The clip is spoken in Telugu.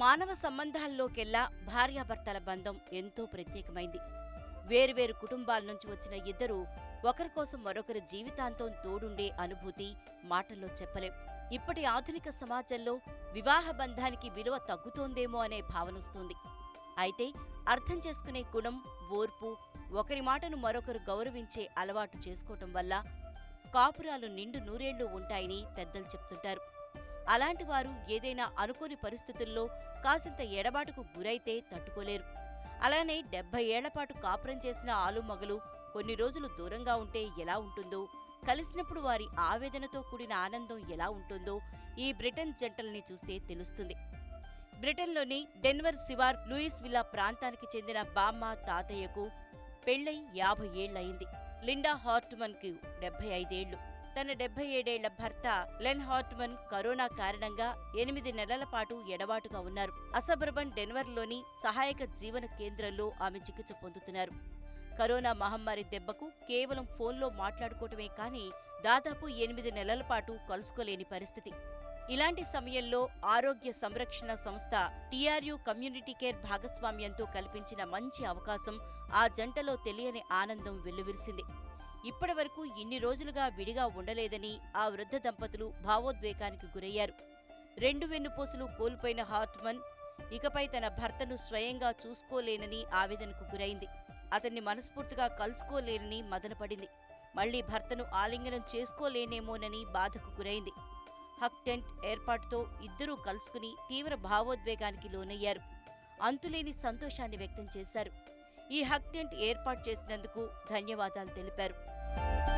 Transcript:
మానవ సంబంధాల్లోకెల్లా భార్యాభర్తల బంధం ఎంతో ప్రత్యేకమైంది వేరువేరు కుటుంబాల నుంచి వచ్చిన ఇద్దరు ఒకరి కోసం మరొకరి జీవితాంతం తోడుండే అనుభూతి మాటల్లో చెప్పలేం ఇప్పటి ఆధునిక సమాజంలో వివాహ బంధానికి విలువ తగ్గుతోందేమో అనే భావనొస్తుంది అయితే అర్థం చేసుకునే గుణం ఓర్పు ఒకరి మాటను మరొకరు గౌరవించే అలవాటు చేసుకోవటం వల్ల కాపురాలు నిండు నూరేళ్లు ఉంటాయని పెద్దలు చెప్తుంటారు అలాంటి వారు ఏదైనా అనుకోని పరిస్థితుల్లో కాసింత ఎడబాటుకు గురైతే తట్టుకోలేరు అలానే డెబ్బై ఏళ్లపాటు కాపురం చేసిన ఆలుమగలు కొన్ని రోజులు దూరంగా ఉంటే ఎలా ఉంటుందో కలిసినప్పుడు వారి ఆవేదనతో కూడిన ఆనందం ఎలా ఉంటుందో ఈ బ్రిటన్ జంటల్ని చూస్తే తెలుస్తుంది బ్రిటన్లోని డెన్వర్ శివార్ లూయిస్ విల్లా ప్రాంతానికి చెందిన బామ్మ తాతయ్యకు పెళ్లై యాభై ఏళ్లయింది లిండా హార్ట్మన్ కు డెబ్బై ఐదేళ్లు తన డెబ్బై ఏడేళ్ల భర్త లెన్ హార్ట్మన్ కరోనా కారణంగా ఎనిమిది నెలల పాటు ఎడబాటుగా ఉన్నారు అసబర్బన్ డెన్వర్లోని సహాయక జీవన కేంద్రంలో ఆమె చికిత్స పొందుతున్నారు కరోనా మహమ్మారి దెబ్బకు కేవలం ఫోన్లో మాట్లాడుకోవటమే కానీ దాదాపు ఎనిమిది నెలల పాటు కలుసుకోలేని పరిస్థితి ఇలాంటి సమయంలో ఆరోగ్య సంరక్షణ సంస్థ టీఆర్యూ కమ్యూనిటీ కేర్ భాగస్వామ్యంతో కల్పించిన మంచి అవకాశం ఆ జంటలో తెలియని ఆనందం వెల్లువిరిసింది ఇప్పటివరకు ఇన్ని రోజులుగా విడిగా ఉండలేదని ఆ వృద్ధ దంపతులు భావోద్వేగానికి గురయ్యారు రెండు వెన్నుపూసలు కోల్పోయిన హార్ట్మన్ ఇకపై తన భర్తను స్వయంగా చూసుకోలేనని ఆవేదనకు గురైంది అతన్ని మనస్ఫూర్తిగా కలుసుకోలేనని మదనపడింది మళ్లీ భర్తను ఆలింగనం చేసుకోలేనేమోనని బాధకు గురైంది హక్ టెంట్ ఏర్పాటుతో ఇద్దరూ కలుసుకుని తీవ్ర భావోద్వేగానికి లోనయ్యారు అంతులేని సంతోషాన్ని వ్యక్తం చేశారు ఈ హక్ టెంట్ ఏర్పాటు చేసినందుకు ధన్యవాదాలు తెలిపారు